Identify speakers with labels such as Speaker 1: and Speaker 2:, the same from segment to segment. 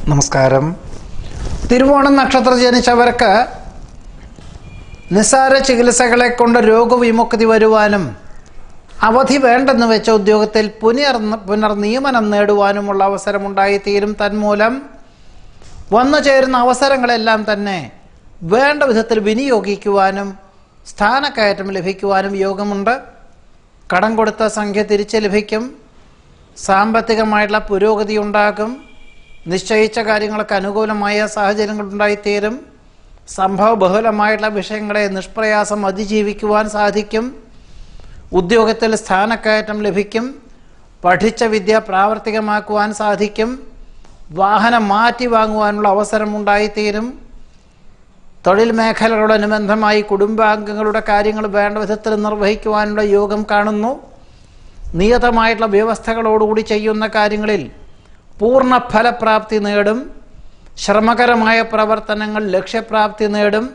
Speaker 1: നമസ്കാരം തിരുവോണം നക്ഷത്രം ജനിച്ചവർക്ക് നിസ്സാര ചികിത്സകളെ കൊണ്ട് രോഗവിമുക്തി വരുവാനും അവധി വേണ്ടെന്ന് വെച്ച ഉദ്യോഗത്തിൽ പുനർ പുനർനിയമനം നേടുവാനുമുള്ള അവസരമുണ്ടായിത്തീരും തന്മൂലം വന്നു ചേരുന്ന അവസരങ്ങളെല്ലാം തന്നെ വേണ്ട വിധത്തിൽ വിനിയോഗിക്കുവാനും സ്ഥാനക്കയറ്റം ലഭിക്കുവാനും യോഗമുണ്ട് കടം കൊടുത്ത സംഖ്യ തിരിച്ച് ലഭിക്കും സാമ്പത്തികമായിട്ടുള്ള പുരോഗതി ഉണ്ടാകും നിശ്ചയിച്ച കാര്യങ്ങൾക്ക് അനുകൂലമായ സാഹചര്യങ്ങൾ ഉണ്ടായിത്തീരും സംഭവ ബഹുലമായിട്ടുള്ള വിഷയങ്ങളെ നിഷ്പ്രയാസം അതിജീവിക്കുവാൻ സാധിക്കും ഉദ്യോഗത്തിൽ സ്ഥാനക്കയറ്റം ലഭിക്കും പഠിച്ച വിദ്യ പ്രാവർത്തികമാക്കുവാൻ സാധിക്കും വാഹനം മാറ്റി വാങ്ങുവാനുള്ള അവസരം ഉണ്ടായിത്തീരും തൊഴിൽ മേഖലകളോടനുബന്ധമായി കുടുംബാംഗങ്ങളുടെ കാര്യങ്ങൾ വേണ്ട വിധത്തിൽ നിർവഹിക്കുവാനുള്ള യോഗം കാണുന്നു നിയതമായിട്ടുള്ള വ്യവസ്ഥകളോടുകൂടി ചെയ്യുന്ന കാര്യങ്ങളിൽ പൂർണ്ണ ഫലപ്രാപ്തി നേടും ശ്രമകരമായ പ്രവർത്തനങ്ങൾ ലക്ഷ്യപ്രാപ്തി നേടും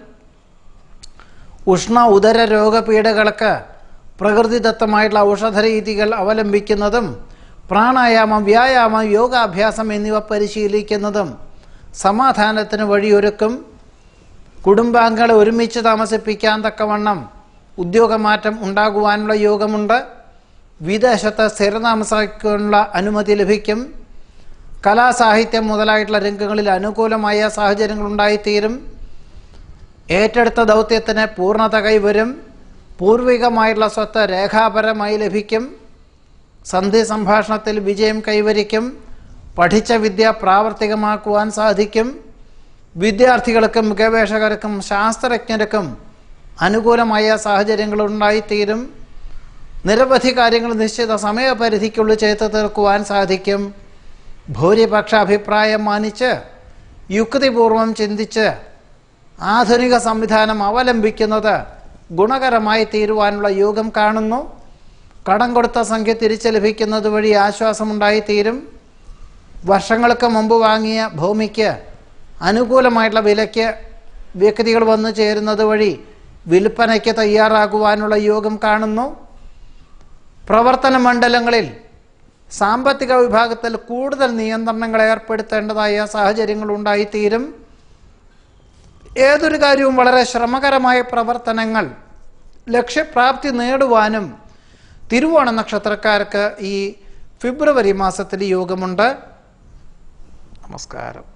Speaker 1: ഉഷ്ണ ഉദര രോഗപീഠകൾക്ക് പ്രകൃതിദത്തമായിട്ടുള്ള ഔഷധ രീതികൾ അവലംബിക്കുന്നതും പ്രാണായാമം വ്യായാമം യോഗാഭ്യാസം എന്നിവ പരിശീലിക്കുന്നതും സമാധാനത്തിന് വഴിയൊരുക്കും കുടുംബാംഗങ്ങളെ ഒരുമിച്ച് താമസിപ്പിക്കാൻ തക്കവണ്ണം ഉദ്യോഗമാറ്റം ഉണ്ടാകുവാനുള്ള യോഗമുണ്ട് വിദേശത്ത് സ്ഥിരതാമസിക്കാനുള്ള അനുമതി ലഭിക്കും കലാസാഹിത്യം മുതലായിട്ടുള്ള രംഗങ്ങളിൽ അനുകൂലമായ സാഹചര്യങ്ങൾ ഉണ്ടായിത്തീരും ഏറ്റെടുത്ത ദൗത്യത്തിന് പൂർണ്ണത കൈവരും പൂർവികമായിട്ടുള്ള സ്വത്ത് രേഖാപരമായി ലഭിക്കും സന്ധി സംഭാഷണത്തിൽ വിജയം കൈവരിക്കും പഠിച്ച വിദ്യ പ്രാവർത്തികമാക്കുവാൻ സാധിക്കും വിദ്യാർത്ഥികൾക്കും ഗവേഷകർക്കും ശാസ്ത്രജ്ഞർക്കും അനുകൂലമായ സാഹചര്യങ്ങൾ ഉണ്ടായിത്തീരും നിരവധി കാര്യങ്ങൾ നിശ്ചിത സമയപരിധിക്കുള്ളിൽ ചെയ്തു തീർക്കുവാൻ സാധിക്കും ഭൂരിപക്ഷ അഭിപ്രായം മാനിച്ച് യുക്തിപൂർവം ചിന്തിച്ച് ആധുനിക സംവിധാനം അവലംബിക്കുന്നത് ഗുണകരമായി തീരുവാനുള്ള യോഗം കാണുന്നു കടം കൊടുത്ത സംഖ്യ തിരിച്ചു ലഭിക്കുന്നത് വഴി ആശ്വാസമുണ്ടായിത്തീരും വർഷങ്ങൾക്ക് മുമ്പ് വാങ്ങിയ ഭൂമിക്ക് അനുകൂലമായിട്ടുള്ള വിലയ്ക്ക് വ്യക്തികൾ വന്നു ചേരുന്നത് വഴി വിൽപ്പനയ്ക്ക് തയ്യാറാകുവാനുള്ള യോഗം കാണുന്നു പ്രവർത്തന മണ്ഡലങ്ങളിൽ സാമ്പത്തിക വിഭാഗത്തിൽ കൂടുതൽ നിയന്ത്രണങ്ങൾ ഏർപ്പെടുത്തേണ്ടതായ സാഹചര്യങ്ങൾ ഉണ്ടായിത്തീരും ഏതൊരു കാര്യവും വളരെ ശ്രമകരമായ പ്രവർത്തനങ്ങൾ ലക്ഷ്യപ്രാപ്തി നേടുവാനും തിരുവോണ നക്ഷത്രക്കാർക്ക് ഈ ഫെബ്രുവരി മാസത്തിൽ യോഗമുണ്ട് നമസ്കാരം